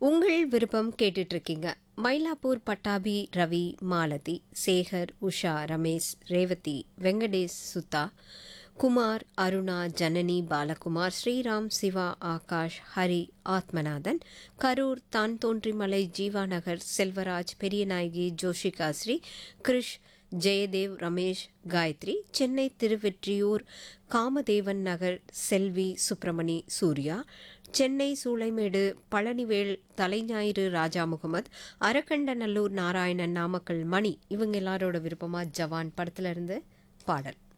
உங்கள் விருப்பம் கேட்டுட்டு இருக்கீங்க மயிலாப்பூர் பட்டாபி ரவி மாலதி சேகர் உஷா ரமேஷ் ரேவதி வெங்கடேஷ் சுதா குமார் அருணா ஜனனி பாலகுமார் ஸ்ரீராம் சிவா ஆகாஷ் ஹரி ஆத்மநாதன் கரூர் தான் தோன்றிமலை ஜீவாநகர் செல்வராஜ் பெரியநாயகி ஜோஷிகா ஸ்ரீ கிருஷ் ஜெயதேவ் ரமேஷ் காயத்ரி சென்னை திருவெற்றியூர் காமதேவன் நகர் செல்வி சுப்பிரமணி சூர்யா சென்னை சூளைமேடு பழனிவேல் தலைஞாயிறு ராஜா முகமது அரக்கண்டநல்லூர் நாராயணன் நாமக்கல் மணி இவங்க எல்லாரோட விருப்பமா ஜவான் படத்துல இருந்து பாடல்